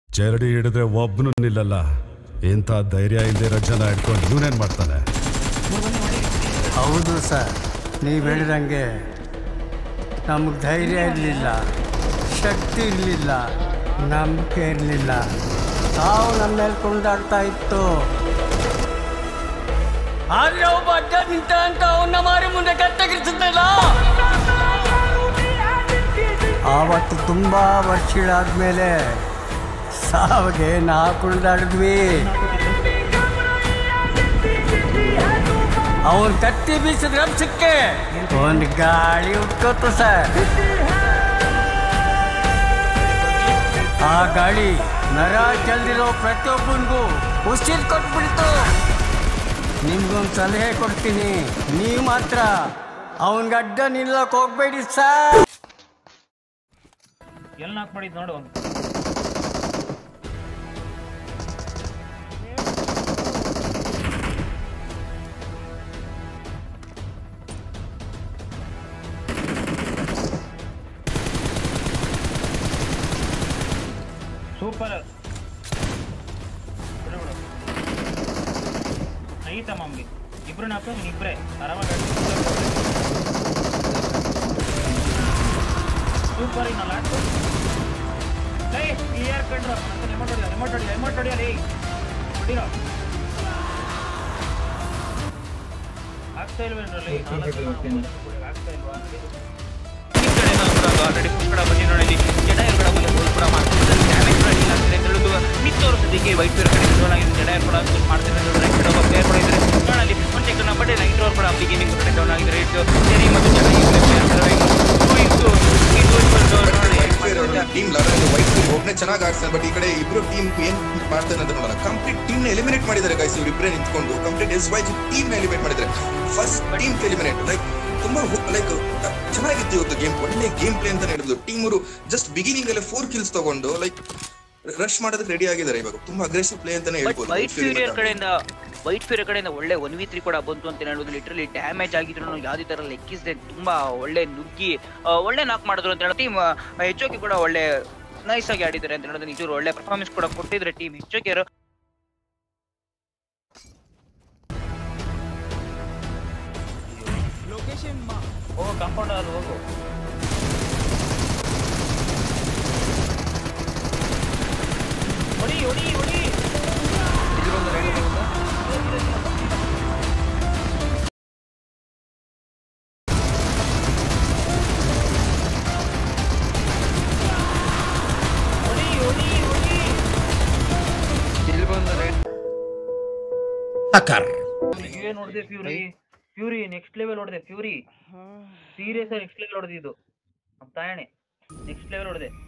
ಚರಡಿ ಹಿಡಿದ್ರೆ ಒಬ್ಬನು ನಿಲ್ಲಲ್ಲ ಇಂಥ ಧೈರ್ಯ ಇಲ್ದಿರೋ ಜನ ಇಟ್ಕೊಂಡು ಇವನೇನ್ ಮಾಡ್ತಾನೆ ಹೌದು ಸರ್ ನೀವು ಹೇಳಿದಂಗೆ ನಮಗೆ ಧೈರ್ಯ ಇರಲಿಲ್ಲ ಶಕ್ತಿ ಇರಲಿಲ್ಲ ನಂಬಿಕೆ ಇರಲಿಲ್ಲ ತಾವು ನಮ್ಮ ಮೇಲೆ ಕೊಂಡಾಡ್ತಾ ಇತ್ತು ಆದ್ರೆ ಒಬ್ಬ ಅಡ್ಡ ನಿಂತ ಅಂತ ಅವನ್ನ ಮಾರಿ ಮುಂದೆ ಕತ್ತಗಿರಿಸುತ್ತಲ್ಲ ಆವತ್ತು ತುಂಬಾ ವರ್ಷಗಳಾದ್ಮೇಲೆ ಸಾವಿಗೆ ನಾ ಕುಣಿದಾಡಿದ್ವಿ ಅವನ್ ಕತ್ತಿ ಬೀಸಿದ ರಂಸಕ್ಕೆ ಒಂದು ಗಾಳಿ ಉಟ್ಕೋತು ಸರ್ ಆ ಗಾಳಿ ನರ ಚೆಲ್ದಿರೋ ಪ್ರತಿಯೊಬ್ಬನಿಗೂ ಉಸಿರು ಕೊಟ್ಬಿಡ್ತು ನಿಮ್ಗೊಂದು ಸಲಹೆ ಕೊಡ್ತೀನಿ ನೀವು ಮಾತ್ರ ಅವನ್ಗೆ ಅಡ್ಡ ನಿಲ್ಲಕ್ ಹೋಗ್ಬೇಡಿ ಸರ್ ಎಲ್ಲಿ ನಾಕ್ ಮಾಡಿದ್ ನೋಡು ಸೂಪರ್ ಐತ ಮಾಮ್ಗೆ ಇಬ್ರು ನಾಲ್ಕು ನೀನ್ ಇಬ್ರೇ ಆರಾಮಾಗಿ ಸೂಪರ್ ಇನ್ನ ಲಾಸ್ಟ್ ಲೈ ಕ್ಲಿಯರ್ ಕಂಡ್ರು ರಿಮೋಟ್ ಹೊಡಿಯ ರಿಮೋಟ್ ಹೊಡಿಯ ರಿಮೋಟ್ ಹೊಡಿಯ ಲೈ ಹೊಡಿರೋ ಆಗ್ತಾ ಇಲ್ವೇನ್ರಲ್ಲಿ ಆಗ್ತಾ ಇಲ್ವಾ ಆಲ್ರೆಡಿ ಕೂಡ ಬಂದಿ ನೋಡಿ ಜಡ ಕೂಡ ಬಂದು ಗೋಲ್ ಕೂಡ ಮಾಡ್ತಿದ್ದಾರೆ ಡ್ಯಾಮೇಜ್ ಕೂಡ ಇಲ್ಲ ಅಂತ ಹೇಳುದು ಮಿತ್ತವ್ರ ಸದ್ಯಕ್ಕೆ ವೈಟ್ ಪೇರ್ ಕಡೆ ಜೋಳ ಜಡ ಕೂಡ ಮಾಡ್ತಿದ್ದಾರೆ ರೈಟ್ ಕಡೆ ಒಬ್ಬ ಪ್ಲೇಯರ್ ಕೂಡ ಇದ್ದಾರೆ ನೋಡಲಿ ಒಂದು ಸೆಕೆಂಡ್ ಬಟ್ ನೈಟ್ ಓವರ್ ಕೂಡ ಅಲ್ಲಿ ಗೇಮಿಂಗ್ ಕಡೆ ಡೌನ್ ಆಗಿದ್ದಾರೆ ಇಟ್ಟು ಸರಿ ಮತ್ತು ಜನ ಇದು ಇದು ಟೀಮ್ ಲೆವೆನ್ ವೈಟ್ ಟೀಮ್ ಒಬ್ಬನೇ ಚೆನ್ನಾಗಿ ಆಡ್ತಾರೆ ಬಟ್ ಈ ಕಡೆ ಇಬ್ರು ಟೀಮ್ ಏನ್ ಮಾಡ್ತಾರೆ ಅಂತ ನೋಡೋಣ ಕಂಪ್ಲೀಟ್ ಟೀಮ್ ನ ಎಲಿಮಿನೇಟ್ ಮಾಡಿದ್ದಾರೆ ಗೈಸ್ ಇವ್ರು ಇಬ್ಬರೇ ನಿಂತ್ಕೊಂಡು ಕಂಪ್ಲೀಟ್ ಎಸ್ ವೈಜ್ ಟೀಮ್ ನ ಎಲಿಮಿನೇಟ್ ಮಾಡಿದ್ದಾರೆ ಫಸ್ಟ್ ಟೀಮ್ ಎಲಿಮಿನೇಟ್ ಲೈಕ್ ತುಂಬಾ ಲೈಕ್ ಚೆನ್ನಾಗಿತ್ತು ಇವತ್ತು ಗೇಮ್ ಒಳ್ಳೆ ಗೇಮ್ ಪ್ಲೇ ಅಂತ ಹೇಳ್ಬೋದು ಟೀಮ್ ಅವರು ಜಸ್ಟ್ ಬಿಗಿನಿಂಗ್ ಅಲ್ಲಿ ಫೋರ್ ಕಿಲ್ಸ್ ತಗೊಂಡು ಲೈಕ್ ರಶ್ ಮಾಡೋದಕ್ಕೆ ರೆಡಿ ಆಗಿದ್ದಾರೆ ಇವಾಗ ತುಂಬಾ ಅಗ್ರೆಸಿವ್ ಪ್ಲೇ ಅಂತಾನೆ ಬಟ್ ಹೇಳ್ಬೋದು ವೈಟ್ ಫ್ಯೂರಿಯರ್ ಕಡೆಯಿಂದ ವೈಟ್ ಫ್ಯೂರಿಯರ್ ಕಡೆಯಿಂದ ಒಳ್ಳೆ ಒನ್ ವಿ ತ್ರೀ ಕೂಡ ಬಂತು ಅಂತ ಹೇಳೋದು ಲಿಟ್ರಲಿ ಡ್ಯಾಮೇಜ್ ಆಗಿದ್ರು ಯಾವುದೇ ತರ ಲೆಕ್ಕಿಸದೆ ತುಂಬಾ ಒಳ್ಳೆ ನುಗ್ಗಿ ಆ, ಒಳ್ಳೆ ನಾಕ್ ಮಾಡಿದ್ರು ಅಂತ ಹೇಳೋ ಟೀಮ್ ಹೆಚ್ಚೋಕೆ ಕೂಡ ಒಳ್ಳೆ ನೈಸ್ ಆಗಿ ಆಡಿದ್ದಾರೆ ಅಂತ ಹೇಳೋದು ನಿಜರು ಒಳ್ಳೆ ಪರ್ಫಾರ್ಮೆನ್ಸ್ ಕೂಡ ಕೊಟ್ಟಿದ್ರೆ ಟೀಮ್ ಹೆಚ್ಚೋಕೆಯರು ಹೋಗು ಕಾಂಪೌಂಡ್ ಅಲ್ಲಿ ಹೋಗು ಹೊಡಿ ಹೊಡಿ ಹೊಡಿ ಹೊಡಿ ಹೊಡಿ ಹೊಡಿ ಏನ್ ನೋಡಿದೆ ಫ್ಯೂರಿ ಫ್ಯೂರಿ ನೆಕ್ಸ್ಟ್ ಲೆವೆಲ್ ಹೊಡೆದೆ ಫ್ಯೂರಿ ಸೀರಿಯಸ್ ನೆಕ್ಸ್ಟ್ ಲೆವೆಲ್ ಹೊಡೆದಿದ್ದು ನಮ್ಮ ತಾಯಣೆ ನೆಕ್ಸ್ಟ್ ಲೆವೆಲ್ ಹೊಡೆದೆ